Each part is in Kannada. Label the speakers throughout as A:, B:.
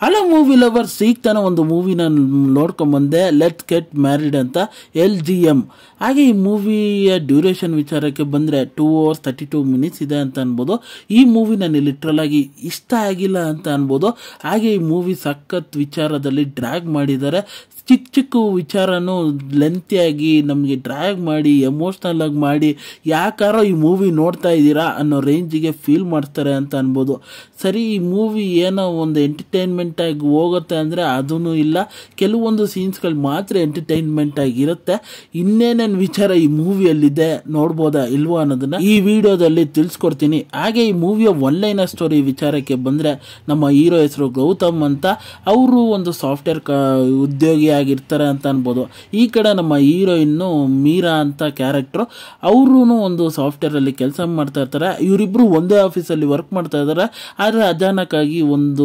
A: ಹಲೋ ಮೂವಿ ಲವರ್ ಸಿಗ್ತಾನೆ ಒಂದು ಮೂವಿನ ನೋಡ್ಕೊಂಬಂದೆ ಲೆಟ್ ಗೆಟ್ ಮ್ಯಾರಿಡ್ ಅಂತ ಎಲ್ ಜಿ ಎಮ್ ಹಾಗೆ ಈ ಮೂವಿಯ ಡ್ಯೂರೇಷನ್ ವಿಚಾರಕ್ಕೆ ಬಂದರೆ two hours thirty two minutes ಇದೆ ಅಂತ ಅನ್ಬೋದು ಈ ಮೂವಿ ನನಗೆ ಲಿಟ್ರಲ್ ಆಗಿ ಇಷ್ಟ ಆಗಿಲ್ಲ ಅಂತ ಅನ್ಬೋದು ಹಾಗೆ ಈ ಮೂವಿ ಸಖತ್ ವಿಚಾರದಲ್ಲಿ ಡ್ರ್ಯಾಗ್ ಮಾಡಿದ್ದಾರೆ ಚಿಕ್ಕ ಚಿಕ್ಕ ವಿಚಾರನೂ ಲೆಂತಿಯಾಗಿ ನಮಗೆ ಡ್ರ್ಯಾಗ್ ಮಾಡಿ ಎಮೋಷ್ನಲ್ ಆಗಿ ಮಾಡಿ ಯಾಕಾರೋ ಈ ಮೂವಿ ನೋಡ್ತಾ ಇದ್ದೀರಾ ಅನ್ನೋ ರೇಂಜಿಗೆ ಫೀಲ್ ಮಾಡ್ತಾರೆ ಅಂತ ಅನ್ಬೋದು ಸರಿ ಈ ಮೂವಿ ಏನೋ ಒಂದು ಎಂಟರ್ಟೈನ್ಮೆಂಟ್ ಆಗಿ ಹೋಗುತ್ತೆ ಅಂದರೆ ಅದೂ ಇಲ್ಲ ಕೆಲವೊಂದು ಸೀನ್ಸ್ಗಳು ಮಾತ್ರ ಎಂಟರ್ಟೈನ್ಮೆಂಟ್ ಆಗಿರುತ್ತೆ ಇನ್ನೇನೇನು ವಿಚಾರ ಈ ಮೂವಿಯಲ್ಲಿದೆ ನೋಡ್ಬೋದಾ ಇಲ್ವಾ ಅನ್ನೋದನ್ನ ಈ ವಿಡಿಯೋದಲ್ಲಿ ತಿಳಿಸ್ಕೊಡ್ತೀನಿ ಹಾಗೆ ಈ ಮೂವಿಯ ಒನ್ಲೈನರ್ ಸ್ಟೋರಿ ವಿಚಾರಕ್ಕೆ ಬಂದರೆ ನಮ್ಮ ಹೀರೋ ಹೆಸರು ಗೌತಮ್ ಅಂತ ಅವರು ಒಂದು ಸಾಫ್ಟ್ವೇರ್ ಕ ಉದ್ಯೋಗಿ ಆಗಿರ್ತಾರೆ ಅಂತ ಅನ್ಬೋದು ಈ ಕಡೆ ನಮ್ಮ ಹೀರೋಯಿನ್ನು ಮೀರಾ ಅಂತ ಕ್ಯಾರೆಕ್ಟ್ರು ಅವರು ಒಂದು ಸಾಫ್ಟ್ವೇರ್ ಅಲ್ಲಿ ಕೆಲಸ ಮಾಡ್ತಾ ಇರ್ತಾರೆ ಇವರಿಬ್ರು ಒಂದೇ ಆಫೀಸಲ್ಲಿ ವರ್ಕ್ ಮಾಡ್ತಾ ಇದ್ದಾರೆ ಆದರೆ ಅಚಾನಕ್ ಆಗಿ ಒಂದು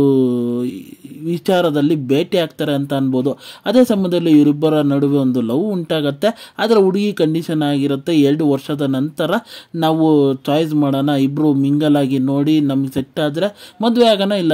A: ವಿಚಾರದಲ್ಲಿ ಭೇಟಿ ಆಗ್ತಾರೆ ಅಂತ ಅನ್ಬೋದು ಅದೇ ಸಮಯದಲ್ಲಿ ಇವರಿಬ್ಬರ ನಡುವೆ ಒಂದು ಲವ್ ಉಂಟಾಗತ್ತೆ ಆದರೆ ಹುಡುಗಿ ಕಂಡೀಷನ್ ಆಗಿರುತ್ತೆ ಎರಡು ವರ್ಷದ ನಂತರ ನಾವು ಚಾಯ್ಸ್ ಮಾಡೋಣ ಇಬ್ರು ಮಿಂಗಲ್ ಆಗಿ ನೋಡಿ ನಮ್ಗೆ ಸೆಟ್ ಆದರೆ ಮದುವೆ ಆಗೋಣ ಇಲ್ಲ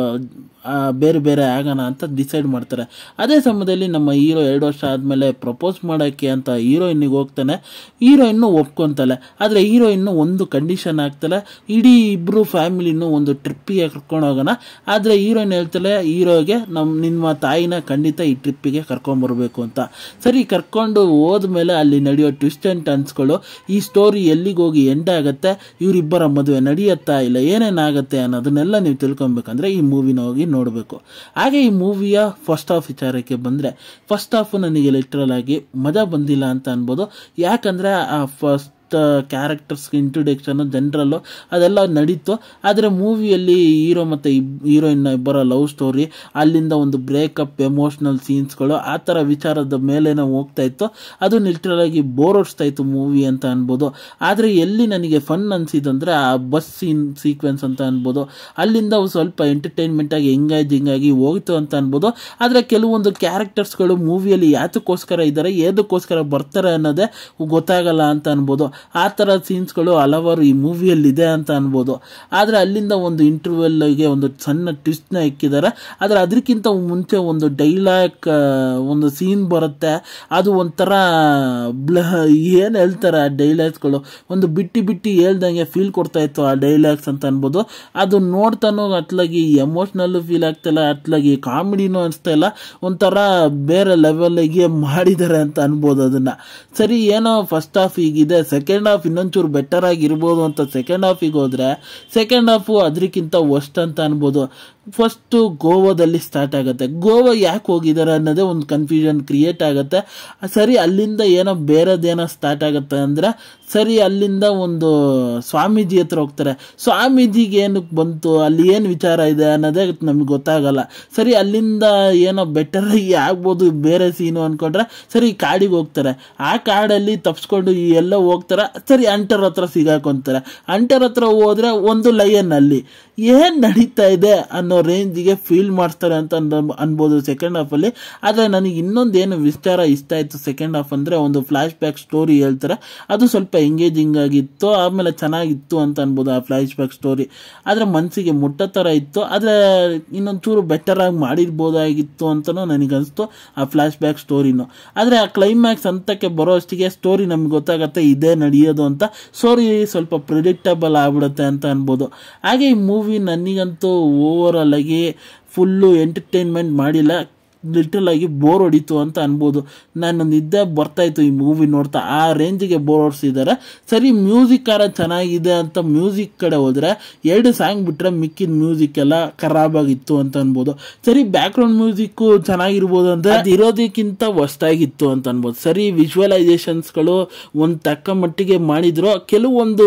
A: ಆ, ಬೇರೆ ಬೇರೆ ಆಗೋಣ ಅಂತ ಡಿಸೈಡ್ ಮಾಡ್ತಾರೆ ಅದೇ ಸಮಯದಲ್ಲಿ ನಮ್ಮ ಹೀರೋ ಎರಡು ವರ್ಷ ಆದಮೇಲೆ ಪ್ರಪೋಸ್ ಮಾಡೋಕ್ಕೆ ಅಂತ ಹೀರೋಯಿನ್ನಿಗೆ ಹೋಗ್ತಾನೆ ಹೀರೋಯಿನ್ನು ಒಪ್ಕೊತಾಳೆ ಆದರೆ ಹೀರೋಯಿನ್ನು ಒಂದು ಕಂಡೀಷನ್ ಆಗ್ತಾಳೆ ಇಡೀ ಇಬ್ಬರು ಫ್ಯಾಮಿಲಿನೂ ಒಂದು ಟ್ರಿಪ್ಪಿಗೆ ಕರ್ಕೊಂಡು ಹೋಗೋಣ ಆದರೆ ಹೀರೋಯಿನ್ ಹೇಳ್ತಾಳೆ ಹೀರೋಗೆ ನಮ್ಮ ನಿಮ್ಮ ತಾಯಿನ ಖಂಡಿತ ಈ ಟ್ರಿಪ್ಪಿಗೆ ಕರ್ಕೊಂಬರ್ಬೇಕು ಅಂತ ಸರಿ ಕರ್ಕೊಂಡು ಹೋದ್ಮೇಲೆ ಅಲ್ಲಿ ನಡೆಯೋ ಟ್ವಿಸ್ಟ್ ಆ್ಯಂಡ್ ಟರ್ನ್ಸ್ಗಳು ಈ ಸ್ಟೋರಿ ಎಲ್ಲಿಗೆ ಹೋಗಿ ಎಂಡ್ ಆಗುತ್ತೆ ಇವರಿಬ್ಬರ ಮದುವೆ ನಡೆಯುತ್ತಾ ಇಲ್ಲ ಏನೇನಾಗುತ್ತೆ ಅನ್ನೋದನ್ನೆಲ್ಲ ನೀವು ತಿಳ್ಕೊಬೇಕಂದ್ರೆ ಈ ಮೂವಿನ ಹೋಗಿ ನೋಡಬೇಕು ಹಾಗೆ ಈ ಮೂವಿಯ ಫಸ್ಟ್ ಹಾಫ್ ವಿಚಾರಕ್ಕೆ ಬಂದರೆ ಫಸ್ಟ್ ಹಾಫ್ ನನಗೆ ಲಿಟ್ರಲ್ ಆಗಿ ಮಜಾ ಬಂದಿಲ್ಲ ಅಂತ ಅನ್ಬೋದು ಯಾಕಂದರೆ ಆ ಫಸ್ಟ್ ಕ್ಯಾರೆಕ್ಟರ್ಸ್ ಇಂಟ್ರೊಡಕ್ಷನ್ ಜನರಲ್ಲು ಅದೆಲ್ಲ ನಡೀತು ಆದರೆ ಮೂವಿಯಲ್ಲಿ ಹೀರೋ ಮತ್ತು ಹೀರೋಯಿನ್ ಇಬ್ಬರ ಲವ್ ಸ್ಟೋರಿ ಅಲ್ಲಿಂದ ಒಂದು ಬ್ರೇಕಪ್ ಎಮೋಷ್ನಲ್ ಸೀನ್ಸ್ಗಳು ಆ ಥರ ವಿಚಾರದ ಮೇಲೇನೆ ಹೋಗ್ತಾ ಇತ್ತು ಅದು ಲಿಟ್ರಲ್ ಆಗಿ ಬೋರ್ ಹೊಡಿಸ್ತಾ ಇತ್ತು ಮೂವಿ ಅಂತ ಅನ್ಬೋದು ಆದರೆ ಎಲ್ಲಿ ನನಗೆ ಫನ್ ಅನಿಸಿದಂದ್ರೆ ಆ ಬಸ್ ಸೀನ್ ಸೀಕ್ವೆನ್ಸ್ ಅಂತ ಅನ್ಬೋದು ಅಲ್ಲಿಂದ ಸ್ವಲ್ಪ ಎಂಟರ್ಟೈನ್ಮೆಂಟ್ ಆಗಿ ಎಂಗೇಜಿಂಗ್ ಆಗಿ ಹೋಗಿತ್ತು ಅಂತ ಅನ್ಬೋದು ಆದರೆ ಕೆಲವೊಂದು ಕ್ಯಾರೆಕ್ಟರ್ಸ್ಗಳು ಮೂವಿಯಲ್ಲಿ ಯಾತಕ್ಕೋಸ್ಕರ ಇದ್ದಾರೆ ಏದಕ್ಕೋಸ್ಕರ ಬರ್ತಾರೆ ಅನ್ನೋದೇ ಗೊತ್ತಾಗಲ್ಲ ಅಂತ ಅನ್ಬೋದು ಆ ಥರ ಸೀನ್ಸ್ಗಳು ಹಲವಾರು ಈ ಮೂವಿಯಲ್ಲಿದೆ ಅಂತ ಅನ್ಬೋದು ಆದರೆ ಅಲ್ಲಿಂದ ಒಂದು ಇಂಟರ್ವ್ಯೂಲ್ಗೆ ಒಂದು ಸಣ್ಣ ಟ್ವಿಸ್ಟ್ನ ಇಕ್ಕಿದ್ದಾರೆ ಆದರೆ ಅದಕ್ಕಿಂತ ಮುಂಚೆ ಒಂದು ಡೈಲಾಗ್ ಒಂದು ಸೀನ್ ಬರುತ್ತೆ ಅದು ಒಂಥರ ಬ್ಲ ಏನು ಹೇಳ್ತಾರೆ ಆ ಡೈಲಾಗ್ಸ್ಗಳು ಒಂದು ಬಿಟ್ಟು ಬಿಟ್ಟು ಹೇಳ್ದಂಗೆ ಫೀಲ್ ಕೊಡ್ತಾ ಇತ್ತು ಆ ಡೈಲಾಗ್ಸ್ ಅಂತ ಅನ್ಬೋದು ಅದು ನೋಡ್ತಾನೂ ಅತ್ಲಾಗಿ ಎಮೋಷ್ನಲ್ಲು ಫೀಲ್ ಆಗ್ತಿಲ್ಲ ಅತ್ಲಾಗಿ ಕಾಮಿಡಿನೂ ಅನಿಸ್ತಾ ಇಲ್ಲ ಒಂಥರ ಬೇರೆ ಲೆವೆಲ್ಗೆ ಮಾಡಿದ್ದಾರೆ ಅಂತ ಅನ್ಬೋದು ಅದನ್ನ ಸರಿ ಏನೋ ಫಸ್ಟ್ ಹಾಫ್ ಈಗಿದೆ ಸೆಕೆಂಡ್ ಹಾಫ್ ಇನ್ನೊಂಚೂರು ಬೆಟರ್ ಆಗಿರ್ಬೋದು ಅಂತ ಸೆಕೆಂಡ್ ಹಾಫಿಗೆ ಹೋದ್ರೆ ಸೆಕೆಂಡ್ ಹಾಫು ಅದಕ್ಕಿಂತ ವರ್ಸ್ಟ್ ಅಂತ ಅನ್ಬೋದು ಫಸ್ಟು ಗೋವಾದಲ್ಲಿ ಸ್ಟಾರ್ಟ್ ಆಗುತ್ತೆ ಗೋವಾ ಯಾಕೆ ಹೋಗಿದ್ದಾರೆ ಅನ್ನೋದೇ ಒಂದು ಕನ್ಫ್ಯೂಷನ್ ಕ್ರಿಯೇಟ್ ಆಗುತ್ತೆ ಸರಿ ಅಲ್ಲಿಂದ ಏನೋ ಬೇರೆದೇನೋ ಸ್ಟಾರ್ಟ್ ಆಗುತ್ತೆ ಅಂದರೆ ಸರಿ ಅಲ್ಲಿಂದ ಒಂದು ಸ್ವಾಮೀಜಿ ಹತ್ರ ಹೋಗ್ತಾರೆ ಸ್ವಾಮೀಜಿಗೆ ಏನಕ್ಕೆ ಬಂತು ಅಲ್ಲಿ ಏನು ವಿಚಾರ ಇದೆ ಅನ್ನೋದೇ ನಮ್ಗೆ ಗೊತ್ತಾಗಲ್ಲ ಸರಿ ಅಲ್ಲಿಂದ ಏನೋ ಬೆಟರ್ ಆಗಿ ಆಗ್ಬೋದು ಬೇರೆ ಸೀನು ಅಂದ್ಕೊಂಡ್ರೆ ಸರಿ ಕಾಡಿಗೆ ಹೋಗ್ತಾರೆ ಆ ಕಾಡಲ್ಲಿ ತಪ್ಸ್ಕೊಂಡು ಈ ಎಲ್ಲ ಹೋಗ್ತಾರೆ ಸರಿ ಅಂಟರ್ ಹತ್ರ ಸಿಗಾಕೊಂತಾರೆ ಅಂಟರ್ ಹತ್ರ ಹೋದ್ರೆ ಒಂದು ಲಯನ್ ಅಲ್ಲಿ ಏನು ನಡೀತಾ ಇದೆ ಅನ್ನೋ ರೇಂಜಿಗೆ ಫೀಲ್ ಮಾಡ್ತಾರೆ ಅಂತ ಅನ್- ಅನ್ಬೋದು ಸೆಕೆಂಡ್ ಹಾಫಲ್ಲಿ ಆದರೆ ನನಗೆ ಇನ್ನೊಂದು ಏನು ವಿಚಾರ ಇಷ್ಟ ಆಯಿತು ಸೆಕೆಂಡ್ ಹಾಫ್ ಅಂದರೆ ಒಂದು ಫ್ಲ್ಯಾಶ್ ಬ್ಯಾಕ್ ಸ್ಟೋರಿ ಹೇಳ್ತಾರೆ ಅದು ಸ್ವಲ್ಪ ಎಂಗೇಜಿಂಗ್ ಆಗಿತ್ತು ಆಮೇಲೆ ಚೆನ್ನಾಗಿತ್ತು ಅಂತ ಅನ್ಬೋದು ಆ ಫ್ಲ್ಯಾಶ್ ಬ್ಯಾಕ್ ಸ್ಟೋರಿ ಆದರೆ ಮನಸ್ಸಿಗೆ ಮುಟ್ಟೋ ಥರ ಇತ್ತು ಆದರೆ ಇನ್ನೊಂದು ಚೂರು ಬೆಟರ್ ಆಗಿ ಮಾಡಿರ್ಬೋದಾಗಿತ್ತು ಅಂತಲೂ ನನಗನ್ನಿಸ್ತು ಆ ಫ್ಲ್ಯಾಶ್ ಬ್ಯಾಕ್ ಸ್ಟೋರಿನು ಆದರೆ ಆ ಕ್ಲೈಮ್ಯಾಕ್ಸ್ ಹಂತಕ್ಕೆ ಬರೋ ಅಷ್ಟಿಗೆ ಸ್ಟೋರಿ ನಮ್ಗೆ ಗೊತ್ತಾಗತ್ತೆ ಇದೇ ನಡೆಯೋದು ಅಂತ ಸ್ಟೋರಿ ಸ್ವಲ್ಪ ಪ್ರಿಡಿಕ್ಟಬಲ್ ಆಗ್ಬಿಡುತ್ತೆ ಅಂತ ಅನ್ಬೋದು ಹಾಗೆ ಈ ಮೂವಿ ನನಗಂತೂ ಓವರ್ ಆಲ್ ಆಗಿ ಫುಲ್ಲು ಎಂಟರ್ಟೈನ್ಮೆಂಟ್ ಮಾಡಿಲ್ಲ ಲಿಟ್ರಲ್ ಆಗಿ ಬೋರ್ ಹೊಡಿತು ಅಂತ ಅನ್ಬೋದು ನಾನು ನಿದ್ದೆ ಬರ್ತಾಯಿತ್ತು ಈ ಮೂವಿ ನೋಡ್ತಾ ಆ ರೇಂಜಿಗೆ ಬೋರ್ ಹೊಡಿಸಿದ್ದಾರೆ ಸರಿ ಮ್ಯೂಸಿಕ್ ಕಾರ ಚೆನ್ನಾಗಿದೆ ಅಂತ ಮ್ಯೂಸಿಕ್ ಕಡೆ ಹೋದರೆ ಎರಡು ಸಾಂಗ್ ಬಿಟ್ಟರೆ ಮಿಕ್ಕಿದ ಮ್ಯೂಸಿಕ್ ಎಲ್ಲ ಖರಾಬ್ ಆಗಿತ್ತು ಅಂತ ಅನ್ಬೋದು ಸರಿ ಬ್ಯಾಕ್ಗ್ರೌಂಡ್ ಮ್ಯೂಸಿಕ್ಕು ಚೆನ್ನಾಗಿರ್ಬೋದು ಅಂದರೆ ಅದು ಇರೋದಕ್ಕಿಂತ ಹೊಸ್ದಾಗಿತ್ತು ಅಂತ ಅನ್ಬೋದು ಸರಿ ವಿಜುವಲೈಸೇಷನ್ಸ್ಗಳು ಒಂದು ತಕ್ಕ ಮಟ್ಟಿಗೆ ಮಾಡಿದ್ರು ಕೆಲವೊಂದು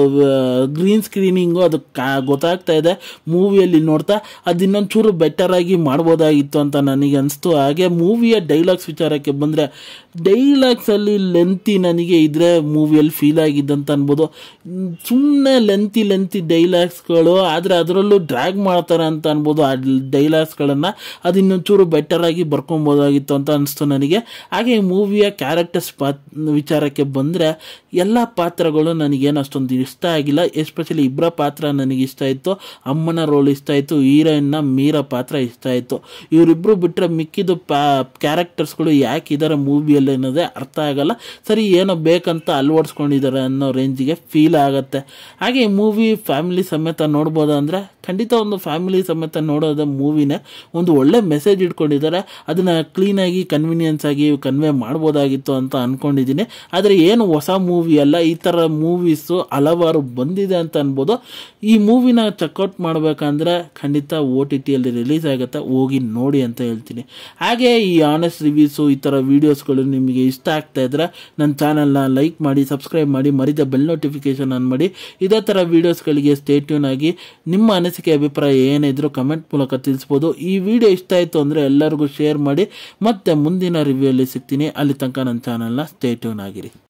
A: ಗ್ರೀನ್ ಸ್ಕ್ರೀನಿಂಗು ಅದು ಕಾ ಗೊತ್ತಾಗ್ತಾ ಇದೆ ಮೂವಿಯಲ್ಲಿ ನೋಡ್ತಾ ಅದು ಇನ್ನೊಂದು ಚೂರು ಬೆಟರ್ ಆಗಿ ಮಾಡ್ಬೋದಾಗಿತ್ತು ಅಂತ ನನಗೆ ನನಗೆ ಅನಿಸ್ತು ಹಾಗೆ ಮೂವಿಯ ಡೈಲಾಗ್ಸ್ ವಿಚಾರಕ್ಕೆ ಬಂದರೆ ಡೈಲಾಗ್ಸಲ್ಲಿ ಲೆಂತಿ ನನಗೆ ಇದ್ರೆ ಮೂವಿಯಲ್ಲಿ ಫೀಲ್ ಆಗಿದ್ದಂತ ಅನ್ಬೋದು ಸುಮ್ಮನೆ ಲೆಂತಿ ಲೆಂತಿ ಡೈಲಾಗ್ಸ್ಗಳು ಆದರೆ ಅದರಲ್ಲೂ ಡ್ರ್ಯಾಗ್ ಮಾಡ್ತಾರೆ ಅಂತ ಅನ್ಬೋದು ಆ ಡೈಲಾಗ್ಸ್ಗಳನ್ನು ಅದು ಇನ್ನೊಂಚೂರು ಬೆಟರಾಗಿ ಬರ್ಕೊಬೋದಾಗಿತ್ತು ಅಂತ ಅನಿಸ್ತು ನನಗೆ ಹಾಗೆ ಈ ಮೂವಿಯ ಕ್ಯಾರೆಕ್ಟರ್ಸ್ ಪಾತ್ ವಿಚಾರಕ್ಕೆ ಬಂದರೆ ಎಲ್ಲ ಪಾತ್ರಗಳು ನನಗೇನು ಅಷ್ಟೊಂದು ಇಷ್ಟ ಆಗಿಲ್ಲ ಎಸ್ಪೆಷಲಿ ಇಬ್ಬರ ಪಾತ್ರ ನನಗೆ ಇಷ್ಟ ಆಯಿತು ಅಮ್ಮನ ರೋಲ್ ಇಷ್ಟ ಆಯಿತು ಹೀರೋಯಿನ್ನ ಮೀರಾ ಪಾತ್ರ ಇಷ್ಟ ಆಯಿತು ಇವರಿಬ್ಬರು ಬಿಟ್ಟರೆ ಮಿಕ್ಕಿದ ಪ್ಯಾ ಕ್ಯಾರೆಕ್ಟರ್ಸ್ಗಳು ಯಾಕೆ ಇದ್ದಾರೆ ಮೂವಿಯಲ್ಲಿ ಅನ್ನೋದೇ ಅರ್ಥ ಆಗಲ್ಲ ಸರಿ ಏನೋ ಬೇಕಂತ ಅಳವಡಿಸ್ಕೊಂಡಿದ್ದಾರೆ ಅನ್ನೋ ರೇಂಜಿಗೆ ಫೀಲ್ ಆಗುತ್ತೆ ಹಾಗೆ ಈ ಮೂವಿ ಫ್ಯಾಮಿಲಿ ಸಮೇತ ನೋಡ್ಬೋದು ಅಂದರೆ ಖಂಡಿತ ಒಂದು ಫ್ಯಾಮಿಲಿ ಸಮೇತ ನೋಡೋದ ಮೂವಿನೇ ಒಂದು ಒಳ್ಳೆ ಮೆಸೇಜ್ ಇಟ್ಕೊಂಡಿದ್ದಾರೆ ಅದನ್ನು ಕ್ಲೀನಾಗಿ ಕನ್ವಿನಿಯನ್ಸ್ ಆಗಿ ಕನ್ವೆ ಮಾಡ್ಬೋದಾಗಿತ್ತು ಅಂತ ಅಂದ್ಕೊಂಡಿದ್ದೀನಿ ಆದರೆ ಏನು ಹೊಸ ಮೂವಿ ಅಲ್ಲ ಈ ಥರ ಮೂವೀಸು ಹಲವಾರು ಬಂದಿದೆ ಅಂತ ಅನ್ಬೋದು ಈ ಮೂವಿನ ಚೆಕ್ಔಟ್ ಮಾಡಬೇಕಂದ್ರೆ ಖಂಡಿತ ಓ ಟಿ ಟಿಯಲ್ಲಿ ರಿಲೀಸ್ ಆಗುತ್ತೆ ಹೋಗಿ ನೋಡಿ ಅಂತ ಹೇಳ್ತೀನಿ ಹಾಗೆ ಈ ಆನೆಸ್ಟ್ ರಿವ್ಯೂಸು ಈ ಥರ ವೀಡಿಯೋಸ್ಗಳು ನಿಮಗೆ ಇಷ್ಟ ಆಗ್ತಾ ಇದ್ರೆ ನನ್ನ ಚಾನಲ್ನ ಲೈಕ್ ಮಾಡಿ ಸಬ್ಸ್ಕ್ರೈಬ್ ಮಾಡಿ ಮರಿದ ಬೆಲ್ ನೋಟಿಫಿಕೇಶನ್ ಆನ್ ಮಾಡಿ ಇದೇ ಥರ ವೀಡಿಯೋಸ್ಗಳಿಗೆ ಸ್ಟೇಟ್ಯೂನ್ ಆಗಿ ನಿಮ್ಮ ಅನಿಸಿಕೆ ಅಭಿಪ್ರಾಯ ಏನಿದ್ರು ಕಮೆಂಟ್ ಮೂಲಕ ತಿಳಿಸ್ಬೋದು ಈ ವಿಡಿಯೋ ಇಷ್ಟ ಆಯಿತು ಅಂದರೆ ಎಲ್ಲರಿಗೂ ಶೇರ್ ಮಾಡಿ ಮತ್ತೆ ಮುಂದಿನ ರಿವ್ಯೂಯಲ್ಲಿ ಸಿಗ್ತೀನಿ ಅಲ್ಲಿ ತನಕ ನನ್ನ ಚಾನಲ್ನ ಸ್ಟೇಟ್ಯೂನ್ ಆಗಿರಿ